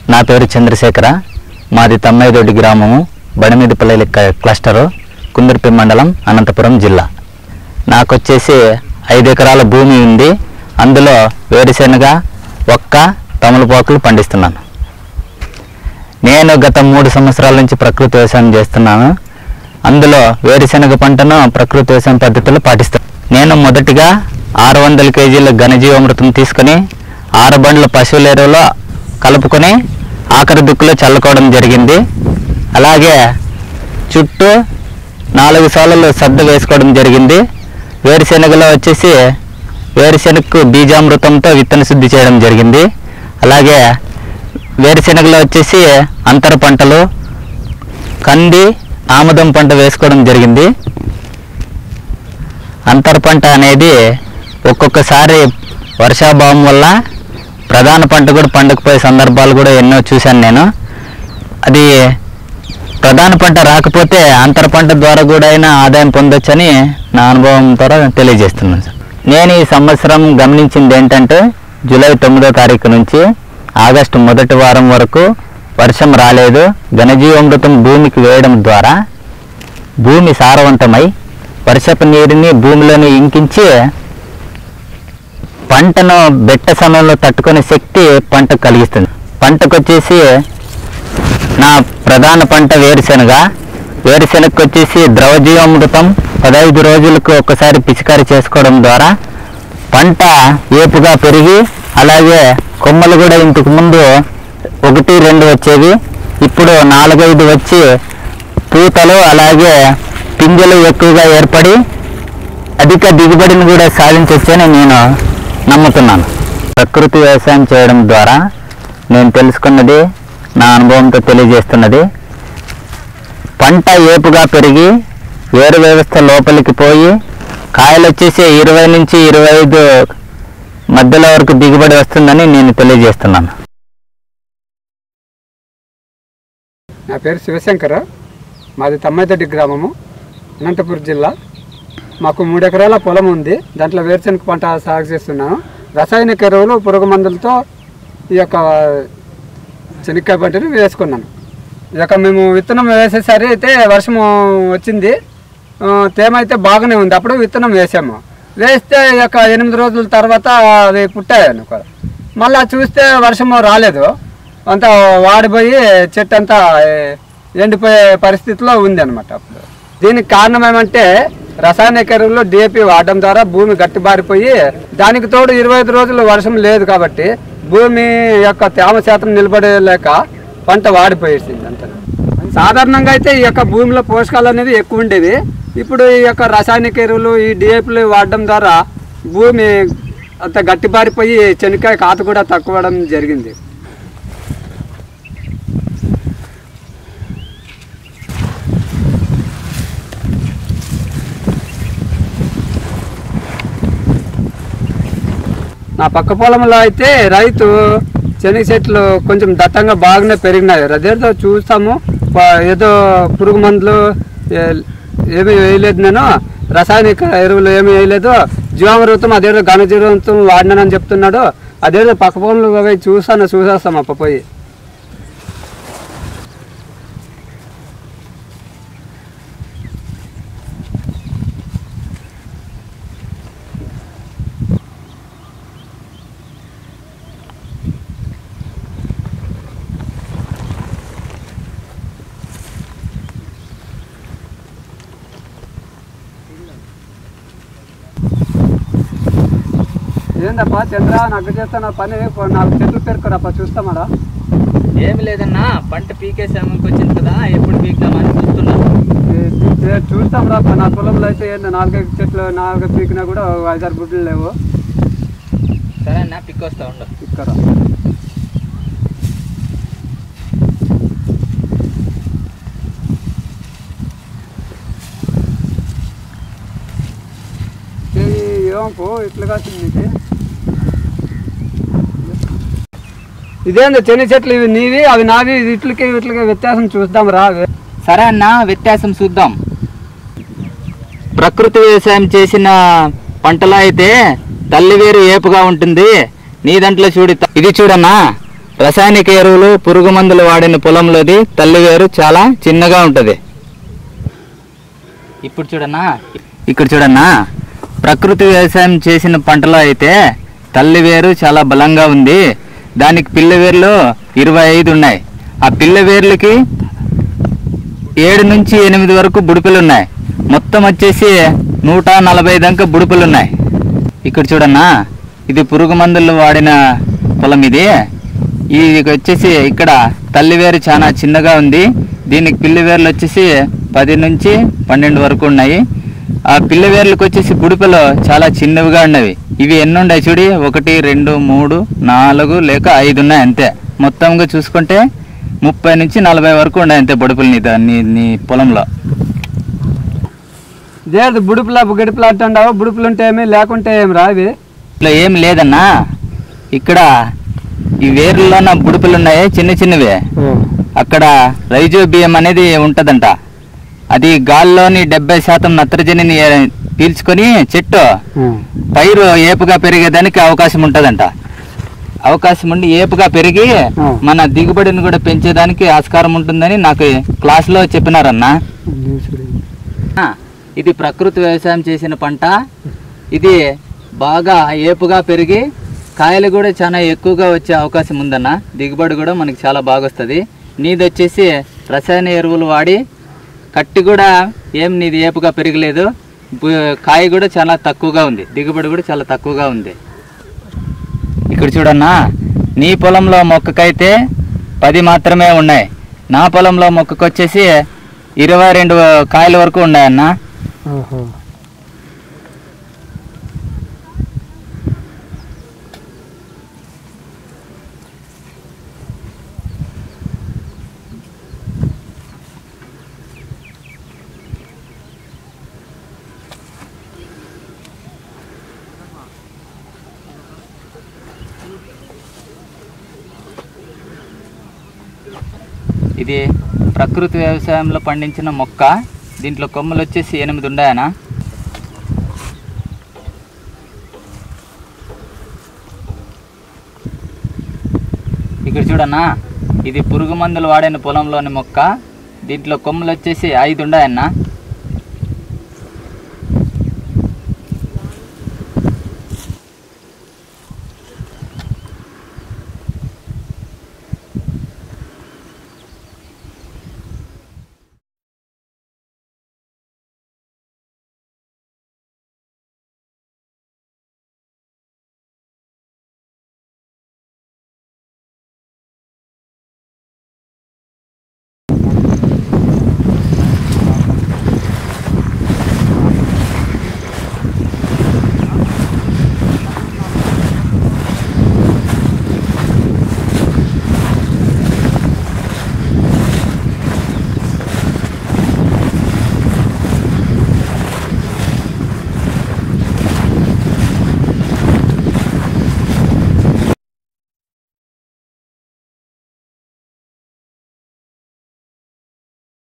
నా పేరు చంద్రశేఖర మాది తమ్మైదొడ్డి గ్రామము బడిమిదిపల్లి క- క్లస్టరు కుందుర్పి మండలం అనంతపురం జిల్లా నాకు వచ్చేసి ఐదు ఎకరాల భూమి ఉంది అందులో వేరుశెనగ ఒక్క తమలపాకులు పండిస్తున్నాను నేను గత మూడు సంవత్సరాల నుంచి ప్రకృతి వ్యవసాయం చేస్తున్నాను అందులో వేరుశెనగ పంటను ప్రకృతి వ్యవసాయం పద్ధతిలో పాటిస్తాను నేను మొదటిగా ఆరు వందల కేజీల ఘనజీవామృతం తీసుకొని ఆరు బండ్ల పశువుల ఎరువులో కలుపుకొని ఆఖరి దుక్కులో చల్లుకోవడం జరిగింది అలాగే చుట్టూ నాలుగు సార్లు సద్ద వేసుకోవడం జరిగింది వేరుశెనగలో వచ్చేసి వేరుశెనగకు బీజామృతంతో విత్తన శుద్ధి చేయడం జరిగింది అలాగే వేరుశెనగలో వచ్చేసి అంతర పంటలు కంది ఆముదం పంట వేసుకోవడం జరిగింది అంతర పంట అనేది ఒక్కొక్కసారి వర్షాభావం వల్ల ప్రధాన పంట కూడా పండకపోయే సందర్భాలు కూడా ఎన్నో చూశాను నేను అది ప్రధాన పంట రాకపోతే అంతర పంట ద్వారా కూడా అయినా ఆదాయం పొందొచ్చని నా అనుభవం ద్వారా తెలియజేస్తున్నాను సార్ నేను ఈ సంవత్సరం గమనించింది ఏంటంటే జూలై తొమ్మిదో తారీఖు నుంచి ఆగస్టు మొదటి వారం వరకు వర్షం రాలేదు ఘనజీవామృతం భూమికి వేయడం ద్వారా భూమి సారవంతమై వర్షపు నీరుని భూమిలోని ఇంకించి పంటను బెట్ట సమయంలో తట్టుకునే శక్తి పంటకు కలిగిస్తుంది పంటకు వచ్చేసి నా ప్రధాన పంట వేరుశెనగ వేరుశెనగకు వచ్చేసి ద్రవజీవామృతం పదహైదు రోజులకు ఒకసారి పిచికారీ చేసుకోవడం ద్వారా పంట ఏపుగా పెరిగి అలాగే కొమ్మలు కూడా ఇంతకు ముందు ఒకటి రెండు వచ్చేవి ఇప్పుడు నాలుగైదు వచ్చి పూతలు అలాగే పింజలు ఎక్కువగా ఏర్పడి అధిక దిగుబడిని కూడా సాధించవచ్చని నేను నమ్ముతున్నాను ప్రకృతి వ్యవసాయం చేయడం ద్వారా నేను తెలుసుకున్నది నా అనుభవంతో తెలియజేస్తున్నది పంట ఏపుగా పెరిగి వేరు వ్యవస్థ లోపలికి పోయి కాయలు వచ్చేసి ఇరవై నుంచి ఇరవై ఐదు మధ్యలో వరకు దిగుబడి వస్తుందని నేను తెలియజేస్తున్నాను నా పేరు శివశంకర్ మాది తమ్మైదొడ్డి గ్రామము అనంతపురం జిల్లా మాకు మూడు ఎకరాల పొలం ఉంది దాంట్లో వేరుశనగ పంట సాగు చేస్తున్నాను రసాయనిక ఎరువులు పురుగు మందులతో ఈ యొక్క శనక్కాయ పంటని వేసుకున్నాను ఈ యొక్క మేము విత్తనం వేసేసరి అయితే వర్షము వచ్చింది ఆ, తేమ అయితే బాగానే ఉంది అప్పుడు విత్తనం వేసాము వేస్తే ఈ యొక్క ఎనిమిది రోజుల తర్వాత అవి పుట్టాయను కూడా మళ్ళా చూస్తే వర్షము రాలేదు అంతా వాడిపోయి చెట్టు అంతా ఏ, ఎండిపోయే పరిస్థితిలో ఉంది అనమాట అప్పుడు దీనికి కారణం ఏమంటే రసాయనిక ఎరువులు డిఏపి వాడడం ద్వారా భూమి గట్టిబారిపోయి దానికి తోడు ఇరవై ఐదు రోజులు వర్షం లేదు కాబట్టి భూమి యొక్క తేమ శాతం నిలబడలేక పంట వాడిపోయేసింది అంత సాధారణంగా అయితే ఈ యొక్క భూమిలో పోషకాలు అనేది ఎక్కువ ఉండేవి ఇప్పుడు ఈ యొక్క రసాయనిక ఎరువులు ఈ డిఏపీలు వాడడం ద్వారా భూమి అంత గట్టిబారిపోయి చెనక్కాయ కాత కూడా తక్కువడం జరిగింది నా పక్క పొలంలో అయితే రైతు శనగ చెట్లు కొంచెం దట్టంగా బాగానే పెరిగినాయి అదేదో చూస్తాము ప- ఏదో పురుగు మందులు ఏ- ఏమీ వేయలేదు నేను రసాయనిక ఎరువులు ఏమీ వేయలేదు జీవామృతం అదేదో ఘనజీవామృతం వాడినానని చెప్తున్నాడు అదేదో పక్క పొలంలో పోయి చూసాను చూసేస్తాం అప్ప పోయి ఏందప్పా చంద్ర నాకు చేస్తున్న పని నాలుగు చెట్లు పేరుకోరప్ప చూస్తామాడా ఏమి లేదన్నా పంట పీకే సమయంకి వచ్చింది కదా ఎప్పుడు పీకుదామని చూస్తున్నాను చూస్తాం రా నా పొలంలో అయితే ఏంది నాలుగైదు చెట్లు నాలుగు పీకినా కూడా ఓ ఐదారు గుడ్లు లేవు సరే అన్న పిక్ వస్తా ఉండు ఇక్కడ ఏమో ఇట్లా కాసింది నీకు ఇదేంది చెన్ని చెట్లు ఇవి నీవి అవి నావి ఇట్లకి ఇట్లకి వ్యత్యాసం చూద్దాం రా సరే అన్న వ్యత్యాసం చూద్దాం ప్రకృతి వ్యవసాయం చేసిన పంటలో అయితే తల్లి వేరు ఏపుగా ఉంటుంది నీ దాంట్లో చూడు ఇది చూడన్నా రసాయనిక ఎరువులు పురుగు మందులు వాడిన పొలంలోది తల్లివేరు చాలా చిన్నగా ఉంటుంది ఇప్పుడు చూడన్నా ఇక్కడ చూడన్నా ప్రకృతి వ్యవసాయం చేసిన పంటలో అయితే తల్లి వేరు చాలా బలంగా ఉంది దానికి పిల్ల వేర్లు ఇరవై ఐదు ఉన్నాయి ఆ పిల్ల వేర్లకి ఏడు నుంచి ఎనిమిది వరకు బుడిపెలు ఉన్నాయి మొత్తం వచ్చేసి నూట నలభై దాకా బుడిపెలు ఉన్నాయి ఇక్కడ చూడన్నా ఇది పురుగు మందులు వాడిన పొలం ఇది ఇది వచ్చేసి ఇక్కడ తల్లి వేరు చాలా చిన్నగా ఉంది దీనికి పిల్లి వేర్లు వచ్చేసి పది నుంచి పన్నెండు వరకు ఉన్నాయి ఆ పిల్ల వేర్లకు వచ్చేసి బుడిపెలు చాలా చిన్నవిగా ఉన్నవి ఇవి ఎన్ని ఉన్నాయి చూడి ఒకటి రెండు మూడు నాలుగు లేక ఐదు ఉన్నాయి అంతే మొత్తంగా చూసుకుంటే ముప్పై నుంచి నలభై వరకు ఉన్నాయి అంతే బుడిపెలు నీ దా- నీ నీ పొలంలో లేదు బుడుపులా గడిపులా అంటుండవు బుడుపులు ఉంటే ఏమి లేకుంటే ఏమి రా ఇవి ఇట్లా ఏం లేదన్నా ఇక్కడ ఈ వేర్లలోన బుడిపెలు ఉన్నాయి చిన్న చిన్నవి అక్కడ రైజోబియం అనేది ఉంటదంట అది గాల్లోని డెబ్బై శాతం నత్రజనిని ఏ- పీల్చుకొని చెట్టు పైరు ఏపుగా పెరిగేదానికి అవకాశం ఉంటదంట అవకాశం ఉండి ఏపుగా పెరిగి ఆ. మన దిగుబడిని కూడా పెంచేదానికి ఆస్కారం ఉంటుందని నాకు క్లాస్లో చెప్పినారన్నా ఆ, ఇది ప్రకృతి వ్యవసాయం చేసిన పంట ఇది బాగా ఏపుగా పెరిగి కాయలు కూడా చాలా ఎక్కువగా వచ్చే అవకాశం ఉందన్న దిగుబడి కూడా మనకి చాలా బాగా వస్తుంది నీది వచ్చేసి రసాయన ఎరువులు వాడి కట్టి కూడా ఏం నీది ఏపుగా పెరగలేదు బు- కాయ కూడా చాలా తక్కువగా ఉంది దిగుబడి కూడా చాలా తక్కువగా ఉంది ఇక్కడ చూడన్నా నీ పొలంలో మొక్కకైతే పది మాత్రమే ఉన్నాయి నా పొలంలో మొక్కకు వచ్చేసి ఇరవై రెండు కాయల వరకు ఉన్నాయన్న ఇది ప్రకృతి వ్యవసాయంలో పండించిన మొక్క దీంట్లో కొమ్మలు వచ్చేసి ఎనిమిది ఉన్నాయనా ఇక్కడ చూడన్నా ఇది పురుగు మందులు వాడిన పొలంలోని మొక్క దీంట్లో కొమ్మలు వచ్చేసి ఐదు ఉన్నాయన్నా